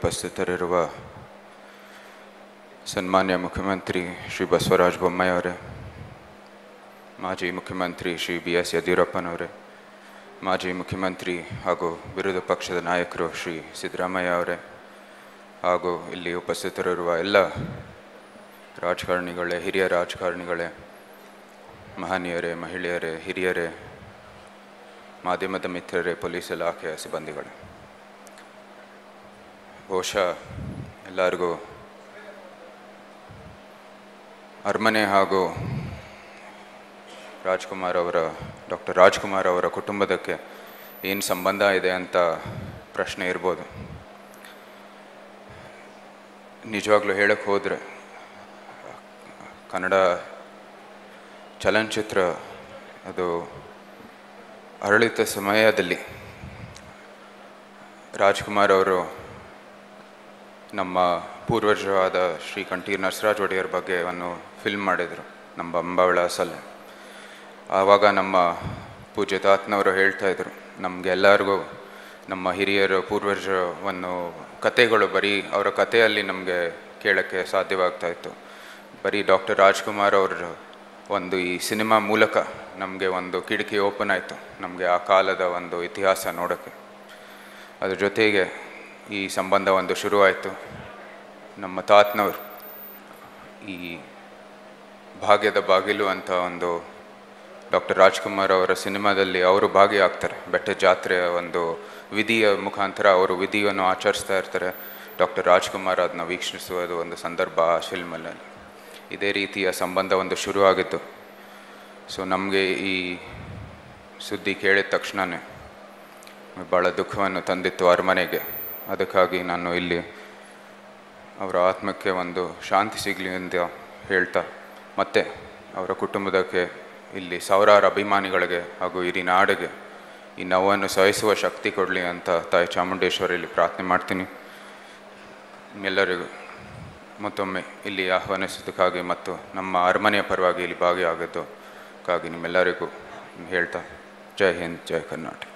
ಉಪಸ್ಥಿತರಿರುವ ಸನ್ಮಾನ್ಯ ಮುಖ್ಯಮಂತ್ರಿ ಶ್ರೀ ಬಸವರಾಜ ಬೊಮ್ಮಾಯಿ ಅವರೇ ಮಾಜಿ ಮುಖ್ಯಮಂತ್ರಿ ಶ್ರೀ ಬಿ ಎಸ್ ಯಡಿಯೂರಪ್ಪನವರೇ ಮಾಜಿ ಮುಖ್ಯಮಂತ್ರಿ ಹಾಗೂ ವಿರೋಧ ಪಕ್ಷದ ನಾಯಕರು ಶ್ರೀ ಸಿದ್ದರಾಮಯ್ಯ ಅವರೇ ಹಾಗೂ ಇಲ್ಲಿ ಉಪಸ್ಥಿತರಿರುವ ಎಲ್ಲ ರಾಜಕಾರಣಿಗಳೇ ಹಿರಿಯ ರಾಜಕಾರಣಿಗಳೇ ಮಹನೀಯರೇ ಮಹಿಳೆಯರೇ ಹಿರಿಯರೇ ಮಾಧ್ಯಮದ ಮಿತ್ರರೇ ಪೊಲೀಸ್ ಇಲಾಖೆಯ ಸಿಬ್ಬಂದಿಗಳೇ ಬಹುಶಃ ಎಲ್ಲರಿಗೂ ಅರಮನೆ ಹಾಗೂ ರಾಜ್ಕುಮಾರ್ ಅವರ ಡಾಕ್ಟರ್ ರಾಜ್ಕುಮಾರ್ ಅವರ ಕುಟುಂಬದಕ್ಕೆ ಏನು ಸಂಬಂಧ ಇದೆ ಅಂತ ಪ್ರಶ್ನೆ ಇರ್ಬೋದು ನಿಜವಾಗ್ಲೂ ಹೇಳಕ್ಕೆ ಹೋದರೆ ಕನ್ನಡ ಚಲನಚಿತ್ರ ಅದು ಅರಳಿತ ಸಮಯದಲ್ಲಿ ರಾಜ್ಕುಮಾರ್ ಅವರು ನಮ್ಮ ಪೂರ್ವಜರಾದ ಶ್ರೀ ಕಂಠೀರ್ ನರಸರಾಜ್ ಒಡೆಯರ್ ಬಗ್ಗೆ ಒಂದು ಫಿಲ್ಮ್ ಮಾಡಿದರು ನಮ್ಮ ಅಂಬಾವಿಳಾಸಲ್ಲಿ ಆವಾಗ ನಮ್ಮ ಪೂಜ್ಯ ತಾತನವರು ಹೇಳ್ತಾ ಇದ್ರು ನಮಗೆಲ್ಲರಿಗೂ ನಮ್ಮ ಹಿರಿಯರ ಪೂರ್ವಜರವನ್ನು ಕತೆಗಳು ಬರೀ ಅವರ ಕಥೆಯಲ್ಲಿ ನಮಗೆ ಕೇಳೋಕ್ಕೆ ಸಾಧ್ಯವಾಗ್ತಾ ಇತ್ತು ಬರೀ ಡಾಕ್ಟರ್ ರಾಜ್ಕುಮಾರ್ ಅವರ ಒಂದು ಈ ಸಿನಿಮಾ ಮೂಲಕ ನಮಗೆ ಒಂದು ಕಿಟಕಿ ಓಪನ್ ಆಯಿತು ನಮಗೆ ಆ ಕಾಲದ ಒಂದು ಇತಿಹಾಸ ನೋಡೋಕ್ಕೆ ಅದ್ರ ಜೊತೆಗೆ ಈ ಸಂಬಂಧ ಒಂದು ಶುರುವಾಯಿತು ನಮ್ಮ ತಾತನವರು ಈ ಭಾಗ್ಯದ ಬಾಗಿಲು ಅಂತ ಒಂದು ಡಾಕ್ಟರ್ ರಾಜ್ಕುಮಾರ್ ಅವರ ಸಿನಿಮಾದಲ್ಲಿ ಅವರು ಭಾಗಿಯಾಗ್ತಾರೆ ಬೆಟ್ಟ ಜಾತ್ರೆಯ ಒಂದು ವಿಧಿಯ ಮುಖಾಂತರ ಅವರು ವಿಧಿಯನ್ನು ಆಚರಿಸ್ತಾ ಇರ್ತಾರೆ ಡಾಕ್ಟರ್ ರಾಜ್ಕುಮಾರ್ ಅದನ್ನ ವೀಕ್ಷಿಸುವುದು ಒಂದು ಸಂದರ್ಭ ಆ ಫಿಲ್ಮಲ್ಲಿ ಇದೇ ರೀತಿಯ ಸಂಬಂಧ ಒಂದು ಶುರುವಾಗಿತ್ತು ಸೊ ನಮಗೆ ಈ ಸುದ್ದಿ ಕೇಳಿದ ತಕ್ಷಣವೇ ಭಾಳ ದುಃಖವನ್ನು ತಂದಿತ್ತು ಅರಮನೆಗೆ ಅದಕ್ಕಾಗಿ ನಾನು ಇಲ್ಲಿ ಅವರ ಆತ್ಮಕ್ಕೆ ಒಂದು ಶಾಂತಿ ಸಿಗಲಿ ಅಂತ ಹೇಳ್ತಾ ಮತ್ತೆ ಅವರ ಕುಟುಂಬದಕ್ಕೆ ಇಲ್ಲಿ ಸಾವಿರಾರು ಅಭಿಮಾನಿಗಳಿಗೆ ಹಾಗೂ ಇಡೀ ನಾಡಿಗೆ ಈ ನೋವನ್ನು ಸಹಿಸುವ ಶಕ್ತಿ ಕೊಡಲಿ ಅಂತ ತಾಯಿ ಚಾಮುಂಡೇಶ್ವರಿಯಲ್ಲಿ ಪ್ರಾರ್ಥನೆ ಮಾಡ್ತೀನಿ ನಿಮ್ಮೆಲ್ಲರಿಗೂ ಮತ್ತೊಮ್ಮೆ ಇಲ್ಲಿ ಆಹ್ವಾನಿಸಿದ್ದಕ್ಕಾಗಿ ಮತ್ತು ನಮ್ಮ ಅರಮನೆಯ ಪರವಾಗಿ ಇಲ್ಲಿ ಭಾಗಿಯಾಗಿದ್ದಕ್ಕಾಗಿ ನಿಮ್ಮೆಲ್ಲರಿಗೂ ಹೇಳ್ತಾ ಜೈ ಹಿಂದ್ ಜೈ ಕರ್ನಾಟಕ